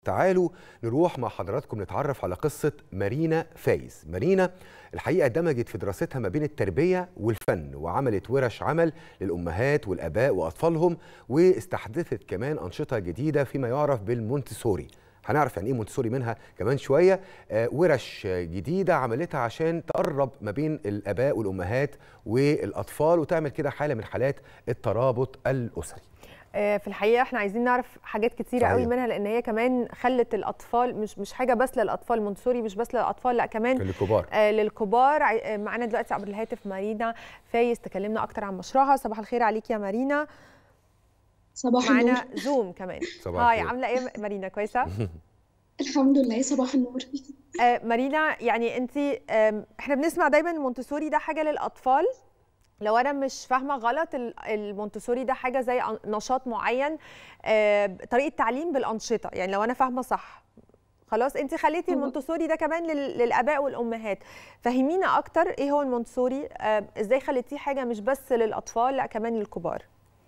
تعالوا نروح مع حضراتكم نتعرف على قصة مارينا فايز مارينا الحقيقة دمجت في دراستها ما بين التربية والفن وعملت ورش عمل للأمهات والآباء وأطفالهم واستحدثت كمان أنشطة جديدة فيما يعرف بالمونتسوري هنعرف يعني ايه مونتسوري منها كمان شويه آه ورش جديده عملتها عشان تقرب ما بين الاباء والامهات والاطفال وتعمل كده حاله من حالات الترابط الاسري في الحقيقه احنا عايزين نعرف حاجات كتيره صحيح. قوي منها لان هي كمان خلت الاطفال مش مش حاجه بس للاطفال مونتسوري مش بس للاطفال لا كمان للكبار آه للكبار عي- معانا دلوقتي عبر الهاتف مارينا فايز تكلمنا اكتر عن مشروعها صباح الخير عليك يا مارينا صباح النور معانا زوم كمان صباح هاي الخير. عامله ايه مارينا كويسه الحمد لله صباح النور آه مارينا يعني انت احنا بنسمع دايما المونتسوري ده حاجه للاطفال لو انا مش فاهمه غلط ال- المونتسوري ده حاجه زي أن- نشاط معين آه، طريقه تعليم بالانشطه يعني لو انا فاهمه صح خلاص انت خليتي هو- المونتسوري ده كمان لل- للاباء والامهات فهمينا اكتر ايه هو المونتسوري آه، ازاي خليتيه حاجه مش بس للاطفال لا كمان للكبار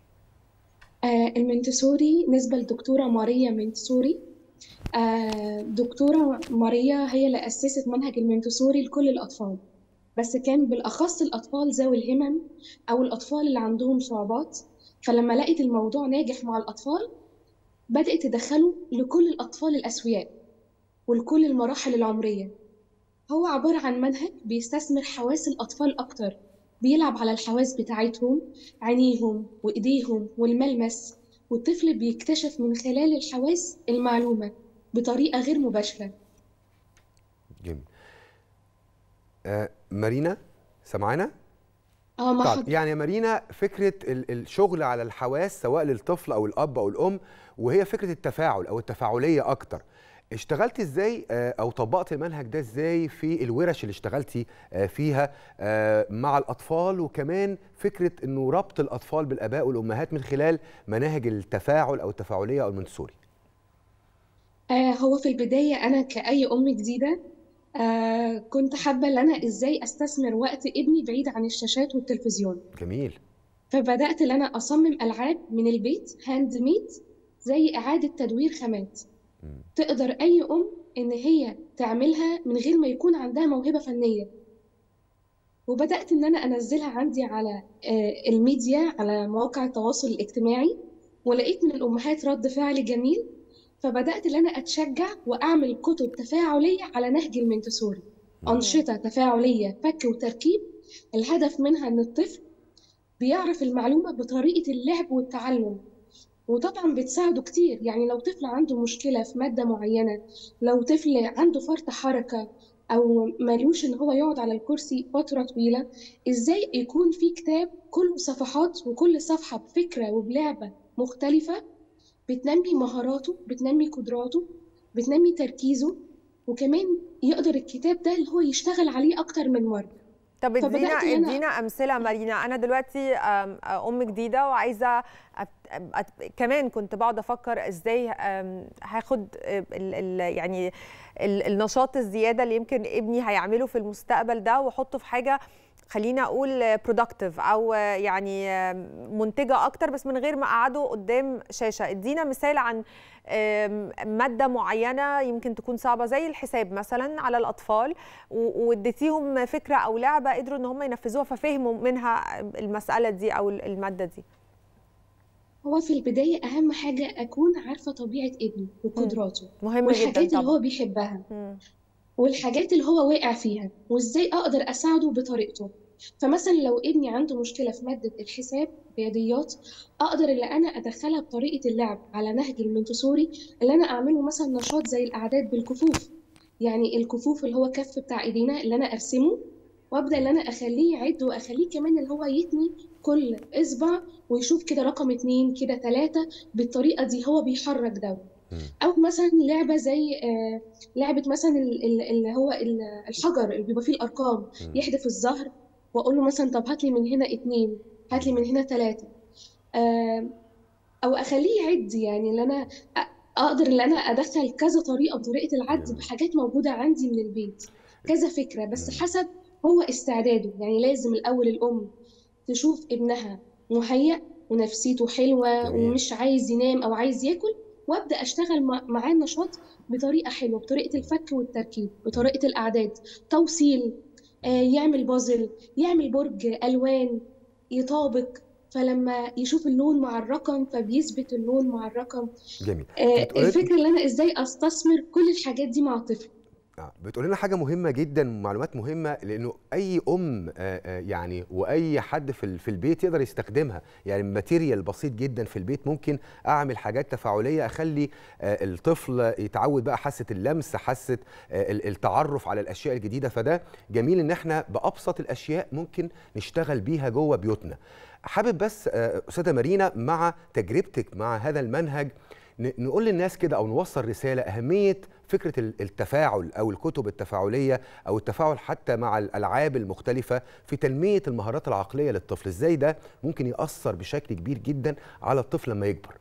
آه المنتسوري نسبة لدكتورة ماريا منتسوري آه دكتورة ماريا هي اللي أسست منهج المنتسوري لكل الأطفال بس كان بالأخص الأطفال ذوي الهمم أو الأطفال اللي عندهم صعوبات فلما لقيت الموضوع ناجح مع الأطفال بدأت تدخله لكل الأطفال الأسوياء ولكل المراحل العمرية هو عبارة عن منهج بيستثمر حواس الأطفال أكتر بيلعب على الحواس بتاعتهم عينيهم وإيديهم والملمس والطفل بيكتشف من خلال الحواس المعلومة بطريقة غير مباشرة جميل آه مارينا سمعانا اه مع طب حضرتك يعني يا مارينا فكره ال- الشغل على الحواس سواء للطفل او الاب او الام وهي فكره التفاعل او التفاعليه اكتر اشتغلتي ازاي آه، او طبقت المنهج ده ازاي في الورش اللي اشتغلتي آه، فيها آه، مع الاطفال وكمان فكره انه ربط الاطفال بالاباء والامهات من خلال مناهج التفاعل او التفاعليه او المونتسوري آه هو في البداية أنا كأي أم جديدة آه كنت حابة إن أنا إزاي أستثمر وقت ابني بعيد عن الشاشات والتلفزيون جميل فبدأت إن أنا أصمم ألعاب من البيت هاند ميد زي إعادة تدوير خامات مم. تقدر أي أم إن هي تعملها من غير ما يكون عندها موهبة فنية وبدأت إن أنا أنزلها عندي على آه، الميديا على مواقع التواصل الاجتماعي ولقيت من الأمهات رد فعل جميل فبدأت إن أنا أتشجع وأعمل كتب تفاعلية على نهج المنتسوري مم. أنشطة تفاعلية فك وتركيب الهدف منها إن الطفل بيعرف المعلومة بطريقة اللعب والتعلم وطبعا بتساعده كتير يعني لو طفل عنده مشكلة في مادة معينة لو طفل عنده فرط حركة أو ملوش إن هو يقعد على الكرسي فترة طويلة إزاي يكون في كتاب كله صفحات وكل صفحة بفكرة وبلعبة مختلفة بتنمي مهاراته بتنمي قدراته بتنمي تركيزه وكمان يقدر الكتاب ده اللي هو يشتغل عليه أكتر من مرة طب ادينا فبدأت إن أنا- ادينا امثله مارينا انا دلوقتي أم، ام جديده وعايزه أت... أت... كمان كنت بقعد افكر ازاي أم، هاخد ال... ال... يعني ال... النشاط الزياده اللي يمكن ابني هيعمله في المستقبل ده واحطه في حاجه خلينا اقول برودكتيف او يعني منتجه اكتر بس من غير ما اقعده قدام شاشه ادينا مثال عن أم، ماده معينه يمكن تكون صعبه زي الحساب مثلا على الاطفال و- واديتيهم فكره او لعبه قدروا ان هم ينفذوها ففهموا منها المساله دي او الماده دي هو في البداية أهم حاجة أكون عارفة طبيعة ابني وقدراته مهم والحاجات جدا اللي طبعا هو بيحبها مم. والحاجات اللي هو واقع فيها وإزاي أقدر أساعده بطريقته فمثلا لو ابني عنده مشكلة في مادة الحساب رياضيات أقدر اللي أنا أدخلها بطريقة اللعب على نهج المنتسوري اللي أنا أعمله مثلا نشاط زي الأعداد بالكفوف يعني الكفوف اللي هو كف بتاع إيدينا اللي أنا أرسمه وأبدأ اللي أنا أخليه يعد وأخليه كمان اللي هو يتني كل إصبع ويشوف كده رقم اتنين كده تلاتة بالطريقة دي هو بيحرك ده مم. أو مثلا لعبة زي آه، لعبة مثلا ال- ال- اللي هو ال- الحجر اللي بيبقى فيه الأرقام مم. يحدف الزهر وأقول له مثلا طب هات لي من هنا اتنين هات لي من هنا تلاتة آه، أو أخليه يعد يعني اللي أنا أ- أقدر إن أنا أدخل كذا طريقة بطريقة العد جميل. بحاجات موجودة عندي من البيت كذا فكرة بس مم. حسب هو استعداده يعني لازم الأول الأم تشوف ابنها مهيأ ونفسيته حلوة جميل. ومش عايز ينام أو عايز ياكل وابدا اشتغل مع- معاه النشاط بطريقه حلوه بطريقه الفك والتركيب بطريقه الاعداد توصيل آه، يعمل بازل يعمل برج الوان يطابق فلما يشوف اللون مع الرقم فبيثبت اللون مع الرقم جميل آه، بتقولي- الفكره ان انا ازاي استثمر كل الحاجات دي مع الطفل آه، بتقول لنا حاجه مهمه جدا معلومات مهمه لانه اي ام آه، آه، يعني واي حد في ال- في البيت يقدر يستخدمها يعني ماتيريال بسيط جدا في البيت ممكن اعمل حاجات تفاعليه اخلي آه، الطفل يتعود بقى حاسه اللمس حاسه آه، ال- التعرف على الاشياء الجديده فده جميل ان احنا بابسط الاشياء ممكن نشتغل بيها جوه بيوتنا حابب بس آه، استاذه مارينا مع تجربتك مع هذا المنهج ن- نقول للناس كده او نوصل رساله اهميه فكره ال- التفاعل او الكتب التفاعليه او التفاعل حتى مع الالعاب المختلفه في تنميه المهارات العقليه للطفل ازاي ده ممكن ياثر بشكل كبير جدا على الطفل لما يكبر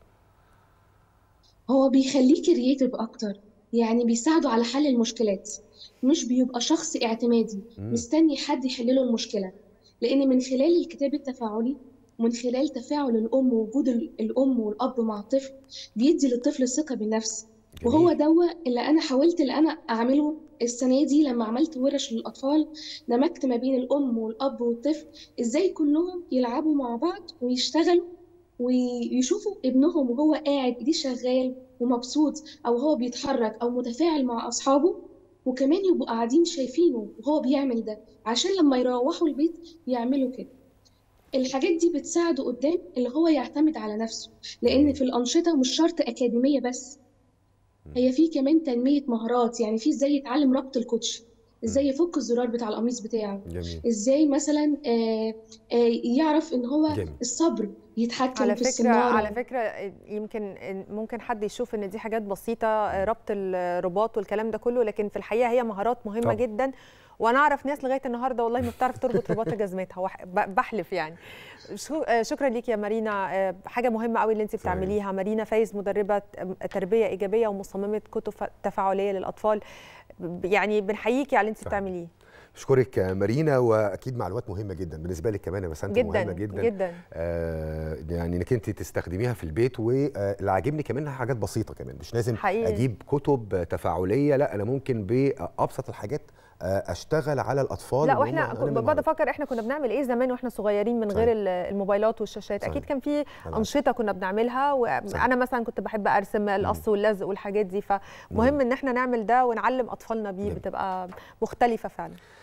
هو بيخليه كرييتيف اكتر يعني بيساعده على حل المشكلات مش بيبقى شخص اعتمادي مم. مستني حد يحل له المشكله لان من خلال الكتاب التفاعلي ومن خلال تفاعل الام ووجود ال- الام والاب مع الطفل بيدي للطفل الثقه بالنفس وهو جميل. دوا اللي انا حاولت اللي انا اعمله السنه دي لما عملت ورش للاطفال دمجت ما بين الام والاب والطفل ازاي كلهم يلعبوا مع بعض ويشتغلوا ويشوفوا ابنهم وهو قاعد ايديه شغال ومبسوط او هو بيتحرك او متفاعل مع اصحابه وكمان يبقوا قاعدين شايفينه وهو بيعمل ده عشان لما يروحوا البيت يعملوا كده الحاجات دي بتساعده قدام اللي هو يعتمد على نفسه لان في الانشطه مش شرط اكاديميه بس هي في كمان تنميه مهارات يعني في ازاي يتعلم ربط الكوتش ازاي يفك الزرار بتاع القميص بتاعه جميل ازاي مثلا آه، آه، يعرف ان هو جميل. الصبر يتحكم على في فكرة السنارة على فكرة يمكن ممكن حد يشوف ان دي حاجات بسيطة ربط الرباط والكلام ده كله لكن في الحقيقة هي مهارات مهمة طبعا. جدا وانا اعرف ناس لغايه النهارده والله ما بتعرف تربط رباط جزمتها وح- ب- بحلف يعني شو- آه، شكرا ليك يا مارينا آه، حاجه مهمه قوي اللي انت صحيح. بتعمليها مارينا فايز مدربه تربيه ايجابيه ومصممه كتب ف- تفاعليه للاطفال ب- يعني بنحييكي على اللي انت صحيح. بتعمليه اشكرك يا مارينا واكيد معلومات مهمه جدا بالنسبه لك كمان يا بسنت جدا مهمه جدا جدا آه يعني انك انت تستخدميها في البيت واللي عاجبني كمان انها حاجات بسيطه كمان مش لازم حقيقي. اجيب كتب تفاعليه لا انا ممكن بابسط الحاجات آه، اشتغل على الاطفال لا اللي واحنا هم كنت أنمي بقعد مهارات. افكر احنا كنا بنعمل ايه زمان واحنا صغيرين من غير صحيح. ال- الموبايلات والشاشات صحيح. اكيد كان في طبعاً. انشطه كنا بنعملها صحيح. وانا مثلا كنت بحب ارسم القص واللزق والحاجات دي فمهم ان احنا نعمل ده ونعلم اطفالنا بيه جميل. بتبقى مختلفه فعلا